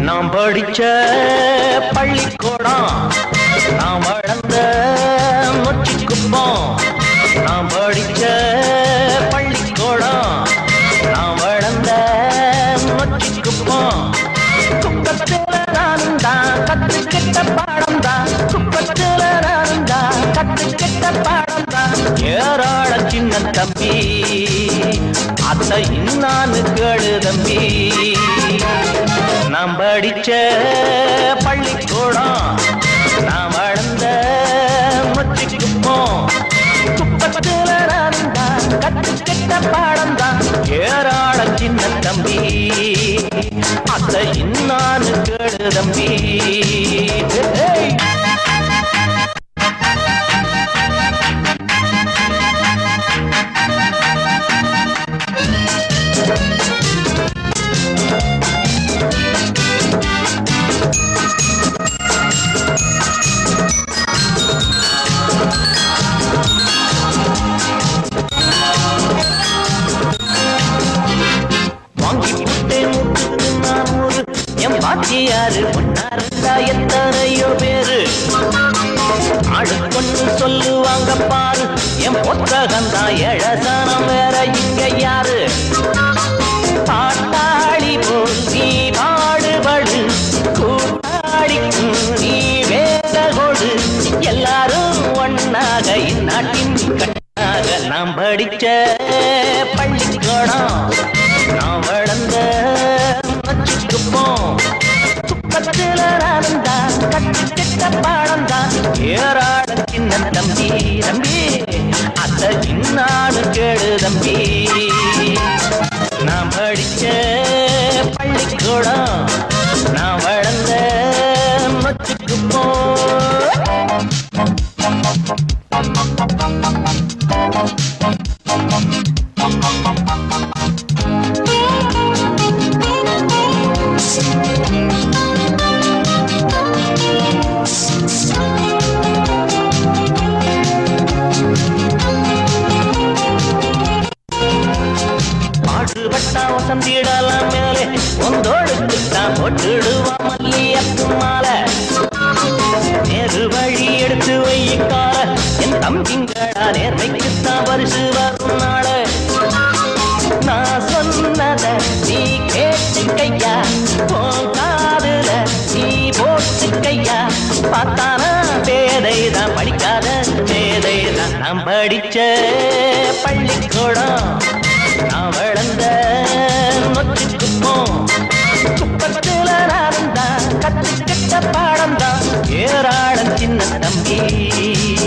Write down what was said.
நாம் படிச்ச பள்ளிக்கூடம் நாம் வளர்ந்த மொச்சிக்குப்பம் நாம் படிச்ச பள்ளிக்கூடம் நாம் வளர்ந்த மொச்சிக்குப்பம் குப்பத்துல நானும் தான் கத்துக்கிட்ட பாடம் தான் குப்பத்துல நானும் தான் கத்துக்கிட்ட பாடம் தான் ஏராள சின்ன தம்பி அத்தை இன்னான்னு கேளு தம்பி நாம் படிச்ச பள்ளிக்கூடம் நாம் வளர்ந்த மொச்சிக்குப்போம் குப்பத்துல நானும் தான் கத்துக்கிட்ட பாடம் தான் ஏராள சின்ன தம்பி அத்தை இன்னான்னு கேளு தம்பி ஏய். வாங்கி புட்டேன் முட்டுக்கு நான் ஒரு என் பாத்தியாரு பொன்னாருந்தா எத்தனையோ பேரு ஆடு கொண்டு சொல்லுவாங்க பாரு என் புத்தகம் தான் எழசனம் வேற இங்க யாரு பாட்டாளி போல் நீ பாடுபடு கூட்டாளிக்கும் நீ வேற கொடு எல்லாரும் ஒன்னாக இந்நாட்டின் கண்ணாக நாம் படிச்ச பள்ளிக்கூடம் நாம் வளர்ந்த மச்சுக்குப்போம் குப்பத்துல நானும் தான் கற்றுக்கிட்ட பாடம் தான் ஏராள சின்ன தம்பி தம்பி அத்த சின்னாடு கேடு தம்பி நான் படிச்ச பள்ளிக்கூடம் நான் வளர்ந்த மச்சுக்குப்போம் பாடுபட்டா வசந்திடலாம் மேலே ஒந்தோடுக்குத்தான் போட்டுடுவான் மல்லியப்பு மாலை நேரு வழி எடுத்து வைக்கால என் தம்பிங்களா நேர்மைக்குத்தான் பரிசு வரும் நாள நான் சொன்னத நீ கேட்டுக்கையா உன் காதுல நீ போட்டுக்கையா பார்த்தானா பேதை தான் படிக்காத பேதை தான் நாம் படிச்ச பள்ளிக்கூடம் நான் வளர்ந்த மொச்சுக்குப்போம் குப்பத்துல நானும் தான் கத்துக்கிட்ட பாடம் தான் ஏராளம் சின்ன தம்பி